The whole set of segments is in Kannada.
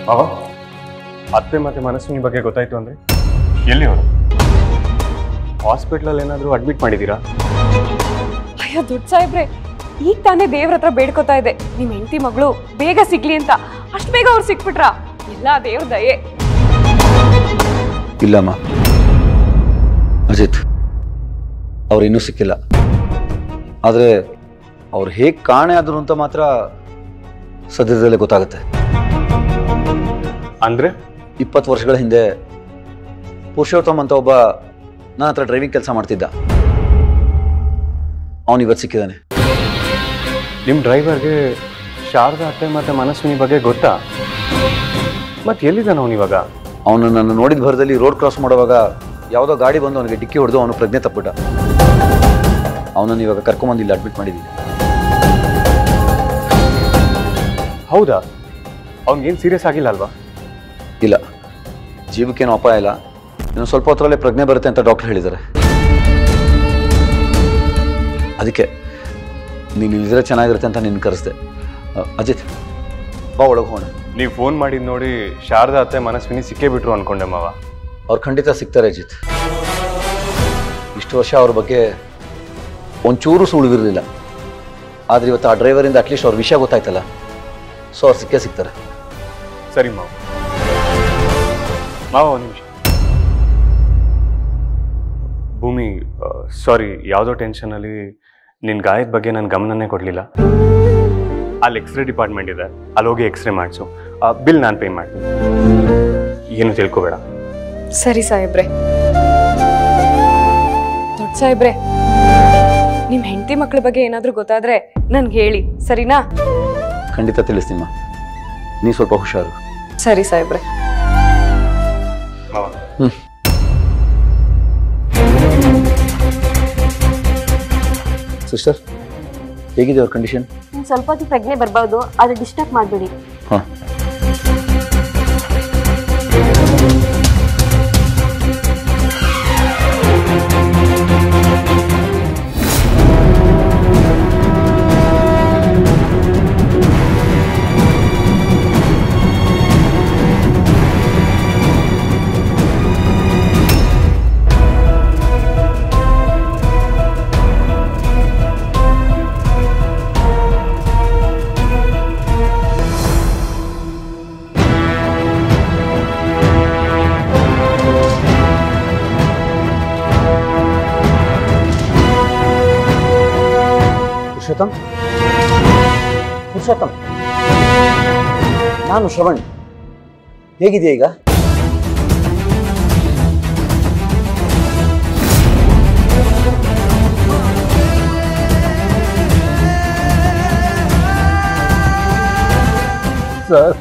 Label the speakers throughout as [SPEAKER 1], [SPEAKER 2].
[SPEAKER 1] ಅವ ಅತ್ತೆ ಮತ್ತೆ ಮನಸ್ವಿನಿ ಬಗ್ಗೆ ಗೊತ್ತಾಯ್ತು ಅಂದ್ರೆ ಎಲ್ಲಿ ಅವನು ಹಾಸ್ಪಿಟ್ಲಲ್ಲಿ ಏನಾದರೂ ಅಡ್ಮಿಟ್ ಮಾಡಿದ್ದೀರಾ
[SPEAKER 2] ಅಯ್ಯೋ ದೊಡ್ಡ ಸಾಹೇಬ್ರೆ ಈಗ ತಾನೇ ದೇವ್ರ ಹತ್ರ ಬೇಡ್ಕೊತಾ ಇದೆ ನಿಮ್ ಹೆಂಡತಿ ಮಗಳು ಬೇಗ ಸಿಗ್ಲಿ ಅಂತ ಅಷ್ಟ್ ಬೇಗ ಅವ್ರು ಸಿಕ್ಬಿಟ್ರಾ ಎಲ್ಲ ದೇವ್ರ ದಯೆ
[SPEAKER 3] ಇಲ್ಲಮ್ಮ ಅಜಿತ್ ಅವ್ರು ಇನ್ನೂ ಸಿಕ್ಕಿಲ್ಲ ಆದರೆ ಅವ್ರು ಹೇಗೆ ಕಾಣೆ ಆದರು ಅಂತ ಮಾತ್ರ ಸದ್ಯದಲ್ಲೇ ಗೊತ್ತಾಗುತ್ತೆ
[SPEAKER 1] ಅಂದ್ರೆ
[SPEAKER 3] ಇಪ್ಪತ್ತು ವರ್ಷಗಳ ಹಿಂದೆ ಪುರುಷೋತ್ತಮ್ ಅಂತ ಒಬ್ಬ ನನ್ನ ಹತ್ರ ಡ್ರೈವಿಂಗ್ ಕೆಲಸ ಮಾಡ್ತಿದ್ದ ಅವನು ಇವತ್ತು ಸಿಕ್ಕಿದ್ದಾನೆ
[SPEAKER 1] ನಿಮ್ಮ ಡ್ರೈವರ್ಗೆ ಶಾರದಾ ಅತ್ತೆ ಮತ್ತೆ ಮನಸ್ವಿನಿ ಬಗ್ಗೆ ಗೊತ್ತಾ ಮತ್ತೆ ಎಲ್ಲಿದ್ದಾನೆ ಅವನು ಇವಾಗ
[SPEAKER 3] ಅವನು ನನ್ನ ನೋಡಿದ ಭರದಲ್ಲಿ ರೋಡ್ ಕ್ರಾಸ್ ಮಾಡುವಾಗ ಯಾವುದೋ ಗಾಡಿ ಬಂದು ಅವನಿಗೆ ಡಿಕ್ಕಿ ಹೊಡೆದು ಅವನು ಪ್ರಜ್ಞೆ ತಪ್ಪಿಟ್ಟ ಅವನನ್ನು ಇವಾಗ ಕರ್ಕೊಂಬಂದು ಇಲ್ಲಿ ಅಡ್ಮಿಟ್ ಮಾಡಿದ್ದೀನಿ
[SPEAKER 1] ಹೌದಾ ಅವ್ನಿಗೇನು ಸೀರಿಯಸ್ ಆಗಿಲ್ಲ ಅಲ್ವಾ
[SPEAKER 3] ಇಲ್ಲ ಜೀವಕ್ಕೇನು ಅಪಾಯ ಇಲ್ಲ ಇನ್ನು ಸ್ವಲ್ಪ ಹೊತ್ತರಲ್ಲೇ ಪ್ರಜ್ಞೆ ಬರುತ್ತೆ ಅಂತ ಡಾಕ್ಟರ್ ಹೇಳಿದ್ದಾರೆ ಅದಕ್ಕೆ ನೀನು ಇಲ್ಲಿದ್ರೆ ಚೆನ್ನಾಗಿರುತ್ತೆ ಅಂತ ನಿನ್ನ ಕರೆಸ್ದೆ ಅ, ಅಜಿತ್ ಬಾ ಒಳಗೆ ಹೋಗೋಣ
[SPEAKER 1] ನೀವು ಫೋನ್ ಮಾಡಿದ್ ನೋಡಿ ಶಾರದಾ ಅತ್ತೆ ಮನಸ್ವಿನಿ ಸಿಕ್ಕೇ ಬಿಟ್ರು ಅನ್ಕೊಂಡೆ ಮಾವ
[SPEAKER 3] ಅವ್ರು ಖಂಡಿತ ಸಿಗ್ತಾರೆ ಅಜಿತ್ ಇಷ್ಟು ವರ್ಷ ಅವ್ರ ಬಗ್ಗೆ ಒಂಚೂರು ಸುಳಿವಿರಲಿಲ್ಲ ಆದರೆ ಇವತ್ತು ಆ ಡ್ರೈವರಿಂದ ಅಟ್ಲೀಸ್ಟ್ ಅವ್ರ ವಿಷಯ ಗೊತ್ತಾಯ್ತಲ್ಲ ಸೊ ಅವ್ರು ಸಿಕ್ಕೇ ಸಿಗ್ತಾರೆ
[SPEAKER 1] ಸರಿ ಮಾವ ಮಾವ ಒಂದು ನಿಮಿಷ ಭೂಮಿ ಸಾರಿ ಯಾವುದೋ ಟೆನ್ಷನಲ್ಲಿ ನಿನ್ನ ಗಾಯದ ಬಗ್ಗೆ ನನ್ನ ಗಮನನೇ ಕೊಡಲಿಲ್ಲ ಅಲ್ಲಿ ಎಕ್ಸ್ರೇ ಡಿಪಾರ್ಟ್ಮೆಂಟ್ ಇದೆ ಅಲ್ಲಿ ಹೋಗಿ ಎಕ್ಸ್ರೇ ಮಾಡಿಸು ಬಿಲ್ ನಾನು ಪೇ ಮಾಡ್ತೀನಿ ಏನು ತಿಳ್ಕೊಬೇಡ
[SPEAKER 2] ಸರಿ ಸಾಹೇಬ್ರೆ ದೊಡ್ಡ ಸಾಹೇಬ್ರೆ ನಿಮ್ ಹೆಂಡತಿ ಮಕ್ಳ ಬಗ್ಗೆ ಏನಾದ್ರೂ ಗೊತ್ತಾದ್ರೆ ನನ್ಗೆ ಹೇಳಿ ಸರಿನಾ
[SPEAKER 3] ಖಂಡಿತ ತಿಳಿಸ್ತೀಮ್ಮ ನೀ ಸ್ವಲ್ಪ ಹುಷಾರು
[SPEAKER 2] ಸರಿ ಸಾಹೇಬ್ರೆ
[SPEAKER 1] ಮಾವ
[SPEAKER 3] ಹ್ಞೂ ಸಿಸ್ಟರ್ ಹೇಗಿದೆ ಅವ್ರ ಕಂಡೀಷನ್
[SPEAKER 4] ಇನ್ನು ಸ್ವಲ್ಪ ಹೊತ್ತು ಪ್ರಜ್ಞೆ ಬರ್ಬೋದು ಆದರೆ ಡಿಸ್ಟರ್ಬ್ ಮಾಡಬೇಡಿ
[SPEAKER 3] ಹಾಂ ಪುರುಷೋತ್ತಮ್ ಪುರುಷೋತ್ತಮ್ ನಾನು ಶ್ರವಣ್ ಹೇಗಿದೆಯಾ ಈಗ
[SPEAKER 5] ಸರ್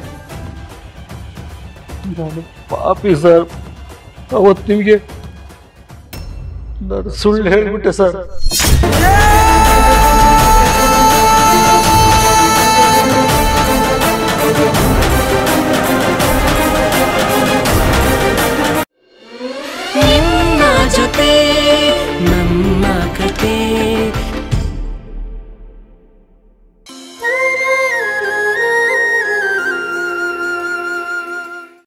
[SPEAKER 5] ನಾನು ಪಾಪಿ ಸರ್ ಅವತ್ತು ನಿಮಗೆ ನಾನು ಸುಳ್ಳು ಹೇಳಿಬಿಟ್ಟೆ ಸರ್